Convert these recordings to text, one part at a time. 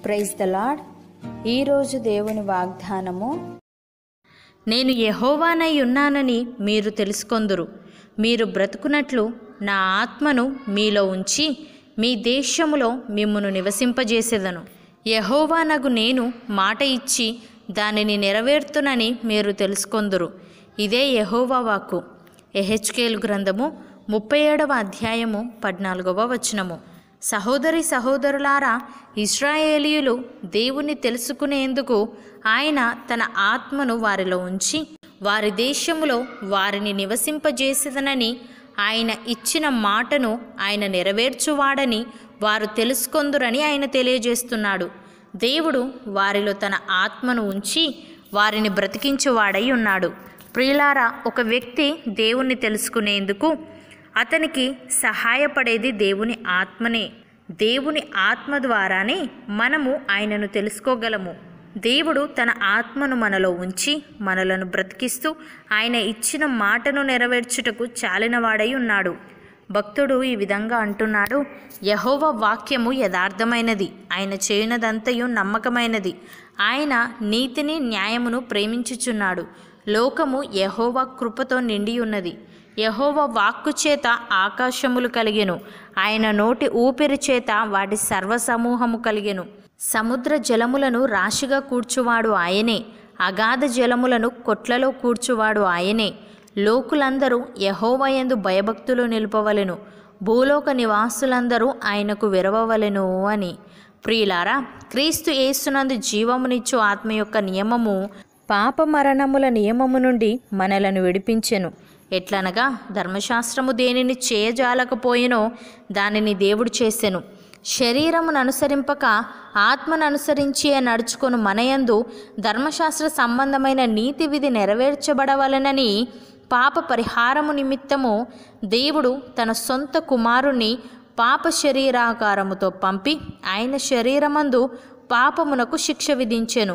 praise the lord ఈరోజు దేవుని వాగ్దానము నేను యెహోవానై ఉన్నానని మీరు తెలుసుకొందురు మీరు బ్రతుకునట్లు నా ఆత్మను మీలో ఉంచి మీ దేశములో మిమ్మును నివసింపజేసేదను యెహోవానగు నేను మాట ఇచ్చి దానిని నెరవేర్తునని మీరు తెలుసుకొందురు ఇదే యెహోవా వాక్కు ఎహెచ్కేల్ గ్రంథము ముప్పై ఏడవ అధ్యాయము పద్నాలుగవ వచనము సహోదరి సహోదరులారా ఇస్రాయేలీయులు దేవుని తెలుసుకునేందుకు ఆయన తన ఆత్మను వారిలో ఉంచి వారి దేశములో వారిని నివసింపజేసేదనని ఆయన ఇచ్చిన మాటను ఆయన నెరవేర్చువాడని వారు తెలుసుకొందురని ఆయన తెలియజేస్తున్నాడు దేవుడు వారిలో తన ఆత్మను ఉంచి వారిని బ్రతికించువాడై ఉన్నాడు ప్రియులారా ఒక వ్యక్తి దేవుణ్ణి తెలుసుకునేందుకు అతనికి సహాయపడేది దేవుని ఆత్మనే దేవుని ఆత్మ ద్వారానే మనము ఆయనను తెలుసుకోగలము దేవుడు తన ఆత్మను మనలో ఉంచి మనలను బ్రతికిస్తూ ఆయన ఇచ్చిన మాటను నెరవేర్చుటకు చాలినవాడై ఉన్నాడు భక్తుడు ఈ విధంగా అంటున్నాడు యహోవ వాక్యము యథార్థమైనది ఆయన చేయునదంతయు నమ్మకమైనది ఆయన నీతిని న్యాయమును ప్రేమించుచున్నాడు లోకము యహోవ కృపతో నిండి ఉన్నది యహోవ వాక్కు చేత ఆకాశములు కలిగెను ఆయన నోటి ఊపిరి చేత వాటి సర్వసమూహము కలిగెను సముద్ర జలములను రాశిగా కూర్చువాడు ఆయనే అగాధ జలములను కొట్లలో కూర్చువాడు ఆయనే లోకులందరూ యహోవయందు భయభక్తులు నిలుపవలెను భూలోక నివాసులందరూ ఆయనకు విరవవలెను అని ప్రియులారా క్రీస్తు యేసునందు జీవమునిచ్చు ఆత్మ యొక్క నియమము పాప మరణముల నియమము నుండి మనలను విడిపించెను ఎట్లనగా ధర్మశాస్త్రము దేనిని చేయజాలకపోయినో దానిని దేవుడు చేసెను శరీరమును అనుసరింపక ఆత్మను అనుసరించి నడుచుకొను మనయందు ధర్మశాస్త్ర సంబంధమైన నీతి విధి నెరవేర్చబడవలనని పాప పరిహారము నిమిత్తము దేవుడు తన సొంత కుమారుని పాప శరీరాకారముతో పంపి ఆయన శరీరమందు పాపమునకు శిక్ష విధించెను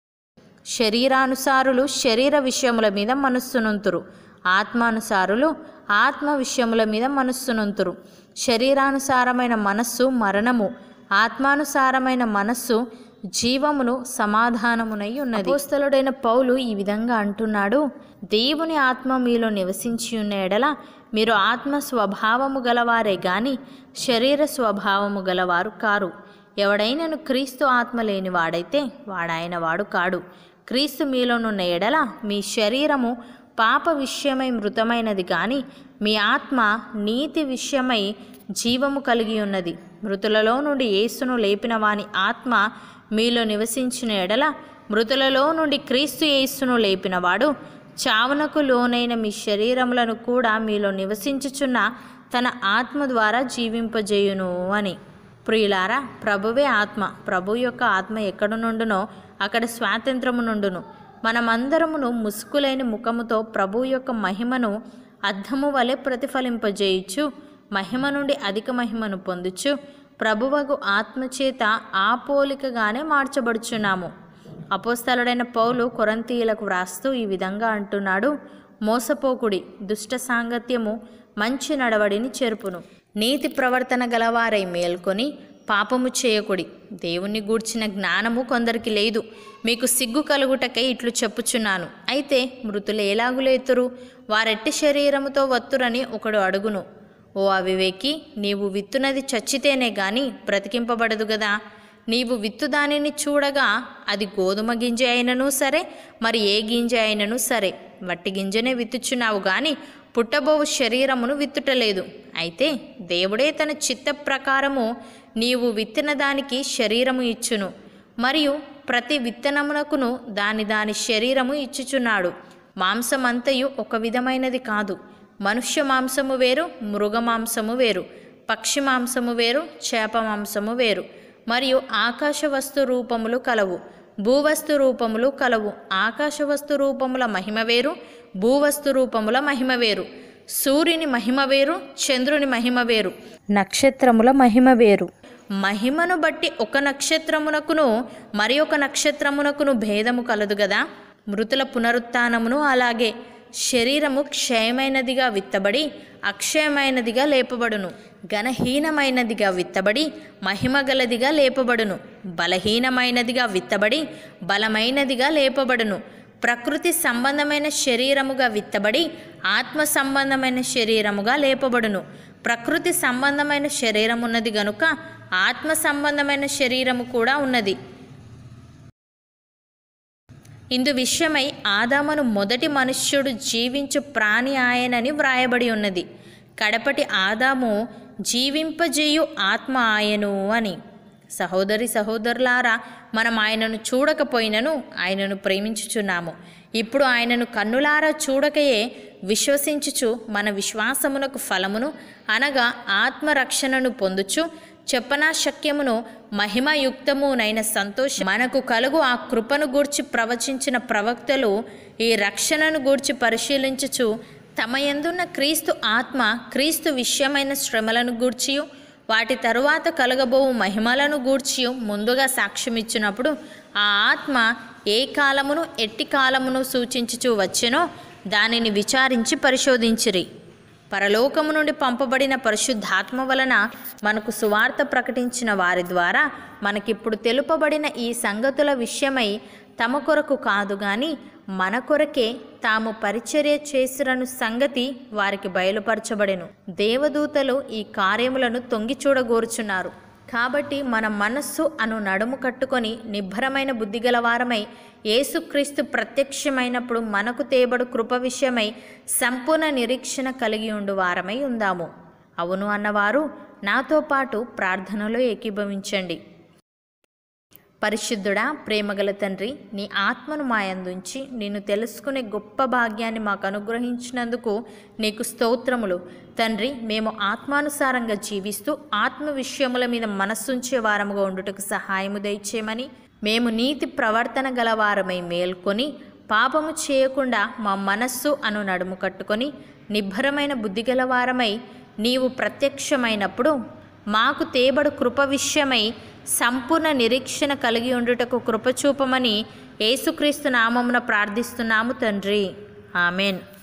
శరీరానుసారులు శరీర విషయముల మీద మనస్సునుంతురు ఆత్మానుసారులు ఆత్మ విషయముల మీద మనస్సునుంతురు శరీరానుసారమైన మనస్సు మరణము ఆత్మానుసారమైన మనస్సు జీవమును సమాధానమునై ఉన్నది అపోస్తలుడైన పౌలు ఈ విధంగా అంటున్నాడు దేవుని ఆత్మ మీలో నివసించి ఉన్న ఎడల మీరు ఆత్మ స్వభావము గలవారే గాని శరీర స్వభావము గలవారు కారు ఎవడైనను క్రీస్తు ఆత్మ లేని వాడైతే వాడాయన వాడు కాడు క్రీస్తు మీలోనున్న ఎడల మీ శరీరము పాప విషయమై మృతమైనది కానీ మీ ఆత్మ నీతి విషయమై జీవము కలిగి ఉన్నది మృతులలో నుండి యేసును లేపిన వాని ఆత్మ మీలో నివసించిన ఎడల మృతులలో నుండి క్రీస్తు యేసును లేపినవాడు చావునకు లోనైన మీ శరీరములను కూడా మీలో నివసించుచున్న తన ఆత్మ ద్వారా జీవింపజేయును అని ప్రియులారా ప్రభువే ఆత్మ ప్రభు యొక్క ఆత్మ ఎక్కడ నుండునో అక్కడ స్వాతంత్రము నుండును మనమందరమును ముసుకులేని ముఖముతో ప్రభు యొక్క మహిమను అద్దము వలె ప్రతిఫలింపజేయచ్చు మహిమ నుండి అధిక మహిమను పొందుచు ప్రభువగు ఆత్మచేత ఆ పోలికగానే మార్చబడుచున్నాము అపోస్తలుడైన పౌలు కొరంతీయులకు వ్రాస్తూ ఈ విధంగా అంటున్నాడు మోసపోకుడి దుష్ట సాంగత్యము మంచి నడవడిని చెరుపును నీతి ప్రవర్తన గలవారై మేల్కొని పాపము చేయకుడి దేవుణ్ణి గూర్చిన జ్ఞానము కొందరికి లేదు మీకు సిగ్గు కలుగుటకై ఇట్లు చెప్పుచున్నాను అయితే మృతులు ఎలాగులేతురు వారెట్టి శరీరముతో వత్తురని ఒకడు అడుగును ఓ అవివేకి నీవు విత్తునది చచ్చితేనే గాని బ్రతికింపబడదు గదా నీవు విత్తు దానిని చూడగా అది గోధుమ గింజ అయినను సరే మరి ఏ గింజ అయినను సరే వట్టి గింజనే విత్తుచున్నావు గాని పుట్టబోవు శరీరమును విత్తుటలేదు అయితే దేవుడే తన చిత్త ప్రకారము నీవు విత్తిన దానికి శరీరము ఇచ్చును మరియు ప్రతి విత్తనమునకును దాని దాని శరీరము ఇచ్చుచున్నాడు మాంసమంతయు ఒక విధమైనది కాదు మనుష్య మాంసము వేరు మృగ మాంసము వేరు పక్షి మాంసము వేరు చేప మాంసము వేరు మరియు ఆకాశ వస్తు రూపములు కలవు భూవస్తు రూపములు కలవు ఆకాశ వస్తు రూపముల మహిమ వేరు భూవస్తు రూపముల మహిమ వేరు సూర్యుని మహిమ వేరు చంద్రుని మహిమ వేరు నక్షత్రముల మహిమ వేరు మహిమను బట్టి ఒక నక్షత్రమునకును మరి ఒక నక్షత్రమునకును భేదము కలదు గదా మృతుల పునరుత్నమును అలాగే శరీరము క్షయమైనదిగా విత్తబడి అక్షయమైనదిగా లేపబడును ఘనహీనమైనదిగా విత్తబడి మహిమగలదిగా లేపబడును బలహీనమైనదిగా విత్తబడి బలమైనదిగా లేపబడును ప్రకృతి సంబంధమైన శరీరముగా విత్తబడి ఆత్మ సంబంధమైన శరీరముగా లేపబడును ప్రకృతి సంబంధమైన శరీరం ఉన్నది గనుక ఆత్మ సంబంధమైన శరీరము కూడా ఉన్నది ఇందు విషయమై ఆదామును మొదటి మనుష్యుడు జీవించు ప్రాణి ఆయనని వ్రాయబడి ఉన్నది కడపటి ఆదాము జీవింపజేయు ఆత్మ ఆయను అని సహోదరి సహోదరులారా మనం ఆయనను చూడకపోయినను ఆయనను ప్రేమించుచున్నాము ఇప్పుడు ఆయనను కన్నులారా చూడకయే విశ్వసించుచు మన విశ్వాసమునకు ఫలమును అనగా ఆత్మరక్షణను పొందుచు చెప్పనా శక్యమును మహిమయుక్తమునైన సంతోషం మనకు కలుగు ఆ కృపను గూర్చి ప్రవచించిన ప్రవక్తలు ఈ రక్షణను గూర్చి పరిశీలించుచు తమ యందున్న క్రీస్తు ఆత్మ క్రీస్తు విషయమైన శ్రమలను గూర్చియు వాటి తరువాత కలగబోవు మహిమలను గూర్చియు ముందుగా సాక్ష్యమిచ్చినప్పుడు ఆ ఆత్మ ఏ కాలమును ఎట్టి కాలమును సూచించుచూ వచ్చెనో దానిని విచారించి పరిశోధించిరి పరలోకము నుండి పంపబడిన పరిశుద్ధాత్మ వలన మనకు సువార్త ప్రకటించిన వారి ద్వారా మనకిప్పుడు తెలుపబడిన ఈ సంగతుల విషయమై తమ కొరకు కాదు గాని మన కొరకే తాము పరిచర్య చేసిరను సంగతి వారికి బయలుపరచబడెను దేవదూతలు ఈ కార్యములను తొంగి చూడగోరుచున్నారు కాబట్టి మన మనస్సు అను నడుము కట్టుకొని నిబ్బరమైన బుద్ధిగలవారమై యేసుక్రీస్తు ప్రత్యక్షమైనప్పుడు మనకు తేబడు కృప విషయమై సంపూర్ణ నిరీక్షణ కలిగి ఉండు వారమై ఉందాము అవును అన్నవారు నాతో పాటు ప్రార్థనలో ఏకీభవించండి పరిశుద్ధుడా ప్రేమగల తండ్రి నీ ఆత్మను మాయందుంచి నిన్ను తెలుసుకునే గొప్ప భాగ్యాన్ని మాకు అనుగ్రహించినందుకు నీకు స్తోత్రములు తండ్రి మేము ఆత్మానుసారంగా జీవిస్తూ ఆత్మ విషయముల మీద మనస్సుంచే వారముగా ఉండుటకు సహాయము దయచేయమని మేము నీతి ప్రవర్తన గలవారమై మేల్కొని పాపము చేయకుండా మా మనస్సు అను నడుము కట్టుకొని నిబ్బరమైన బుద్ధి గలవారమై నీవు ప్రత్యక్షమైనప్పుడు మాకు తేబడు కృప విషయమై సంపూర్ణ నిరీక్షణ కలిగి ఉండుటకు కృపచూపమని యేసుక్రీస్తు నామమున ప్రార్థిస్తున్నాము తండ్రి ఆమెన్